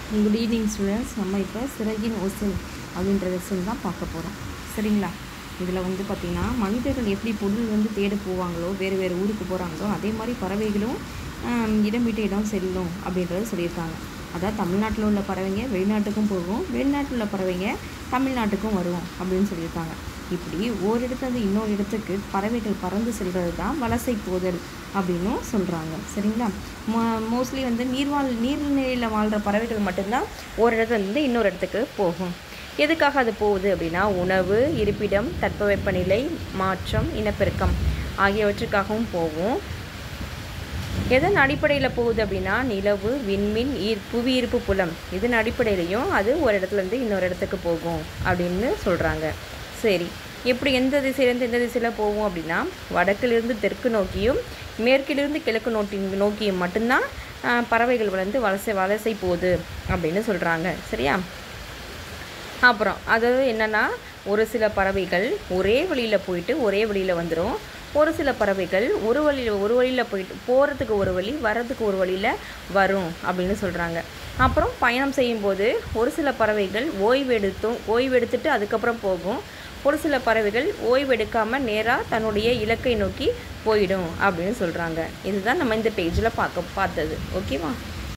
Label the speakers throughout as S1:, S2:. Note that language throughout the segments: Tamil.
S1: குட் ஈவினிங் ஸ்டூடெண்ட்ஸ் நம்ம இப்போ சிறகின் ஓசன் அப்படின்ற லெசன் தான் பார்க்க போகிறோம் சரிங்களா இதில் வந்து பார்த்திங்கன்னா மனிதர்கள் எப்படி பொருள் வந்து தேட போவாங்களோ வேறு வேறு ஊருக்கு போகிறாங்களோ அதே மாதிரி பறவைகளும் ஆம், இடம் விட்டு இடம் செல்லும் அப்படின்றத சொல்லியிருக்காங்க அதாவது தமிழ்நாட்டில் உள்ள பறவைங்க வெளிநாட்டுக்கும் போகும் வெளிநாட்டில் உள்ள பறவைங்க தமிழ்நாட்டுக்கும் வரும் அப்படின்னு சொல்லியிருக்காங்க இப்படி ஒரு இடத்துலேருந்து இன்னொரு இடத்துக்கு பறவைகள் பறந்து செல்கிறது தான் வலசை போதல் அப்படின்னும் சொல்கிறாங்க சரிங்களா மோ மோஸ்ட்லி வந்து நீர்வாழ் நீர்நிலையில் வாழ்கிற பறவைகள் மட்டும்தான் ஒரு இடத்துலேருந்து இன்னொரு இடத்துக்கு போகும் எதுக்காக அது போகுது அப்படின்னா உணவு இருப்பிடம் தட்பவெப்பநிலை மாற்றம் இனப்பெருக்கம் ஆகியவற்றுக்காகவும் போகும் எதன் அடிப்படையில் போகுது அப்படின்னா நிலவு விண்மீன் ஈர் புவியீர்ப்பு புலம் இதன் அடிப்படையிலையும் அது ஒரு இடத்துலேருந்து இன்னொரு இடத்துக்கு போகும் அப்படின்னு சொல்கிறாங்க சரி எப்படி எந்த திசையிலேருந்து எந்த திசையில் போகும் அப்படின்னா வடக்கிலிருந்து தெற்கு நோக்கியும் மேற்கிலிருந்து கிழக்கு நோக்கி நோக்கியும் மட்டும்தான் ஆஹ், பறவைகள் வந்து வலசை வலசை போகுது அப்படின்னு சொல்கிறாங்க சரியா அப்புறம் அதாவது என்னென்னா ஒரு சில பறவைகள் ஒரே வழியில் போயிட்டு ஒரே வழியில் வந்துடும் ஒரு சில பறவைகள் ஒரு வழியில் ஒரு வழியில் போயிட்டு போகிறதுக்கு ஒரு வழி வர்றதுக்கு ஒரு வழியில் வரும் அப்படின்னு சொல்கிறாங்க அப்புறம் பயணம் செய்யும்போது ஒரு சில பறவைகள் ஓய்வெடுத்தும் ஓய்வெடுத்துட்டு அதுக்கப்புறம் போகும் ஒரு சில பறவைகள் ஓய்வெடுக்காமல் நேராக தன்னுடைய இலக்கை நோக்கி போயிடும் அப்படின்னு சொல்கிறாங்க இதுதான் நம்ம இந்த பேஜில் பார்க்க பார்த்தது ஓகேவா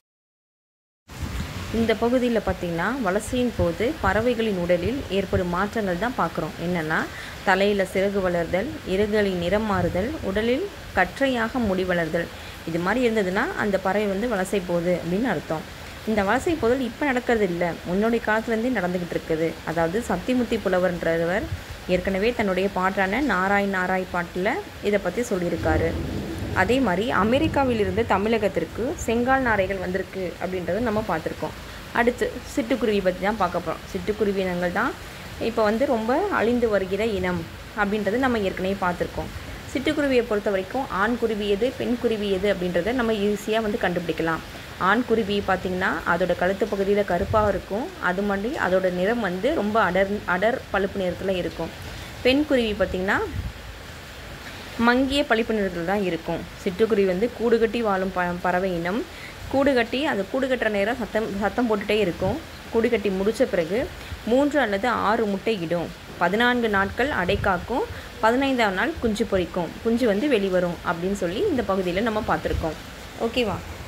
S1: இந்த பகுதியில் பார்த்திங்கன்னா வலசையின் போது பறவைகளின் உடலில் ஏற்படும் மாற்றங்கள் தான் பார்க்குறோம் என்னென்னா தலையில் சிறகு வளர்தல் இறகுகளின் நிறம் மாறுதல் உடலில் கற்றையாக முடி வளர்தல் இது மாதிரி இருந்ததுன்னா அந்த பறவை வந்து வலசை போகுது அப்படின்னு அர்த்தம் இந்த வலசை போதல் இப்போ நடக்கிறது இல்லை முன்னோடைய காலத்துலேருந்தே நடந்துக்கிட்டு இருக்குது அதாவது சத்திமுத்தி புலவர்ன்றவர் ஏற்கனவே தன்னுடைய பாட்டான நாராய் நாராய் பாட்டில் இதை பற்றி சொல்லியிருக்காரு அதே மாதிரி அமெரிக்காவிலிருந்து தமிழகத்திற்கு செங்கால் நாரைகள் வந்திருக்கு அப்படின்றத நம்ம பார்த்துருக்கோம் அடுத்து சிட்டுக்குருவி பற்றி தான் பார்க்க போகிறோம் சிட்டுக்குருவி இனங்கள் தான் இப்போ வந்து ரொம்ப அழிந்து வருகிற இனம் அப்படின்றது நம்ம ஏற்கனவே பார்த்துருக்கோம் சிட்டுக்குருவியை பொறுத்த வரைக்கும் ஆண் குருவி எது பெண் குருவி எது அப்படின்றத நம்ம ஈஸியாக வந்து கண்டுபிடிக்கலாம் ஆண் குருவி பார்த்திங்கன்னா அதோட கழுத்து பகுதியில் கருப்பாக இருக்கும் அது மாதிரி அதோட நிறம் வந்து ரொம்ப அடர் அடர் பழுப்பு நிறத்தில் இருக்கும் பெண் குருவி பார்த்திங்கன்னா மங்கிய பளிப்பு நிறத்தில் தான் இருக்கும் சிட்டுக்குருவி வந்து கூடு கட்டி வாழும் ப பறவை இனம் கூடு கட்டி அது கூடு கட்டுற நேரம் சத்தம் சத்தம் போட்டுகிட்டே இருக்கும் கூடு கட்டி முடித்த பிறகு மூன்று அல்லது ஆறு முட்டை இடும் பதினான்கு நாட்கள் அடை காக்கும் பதினைந்தாம் நாள் குஞ்சு பொரிக்கும் குஞ்சு வந்து வெளிவரும் அப்படின்னு சொல்லி இந்த பகுதியில் நம்ம பார்த்துருக்கோம் ஓகேவா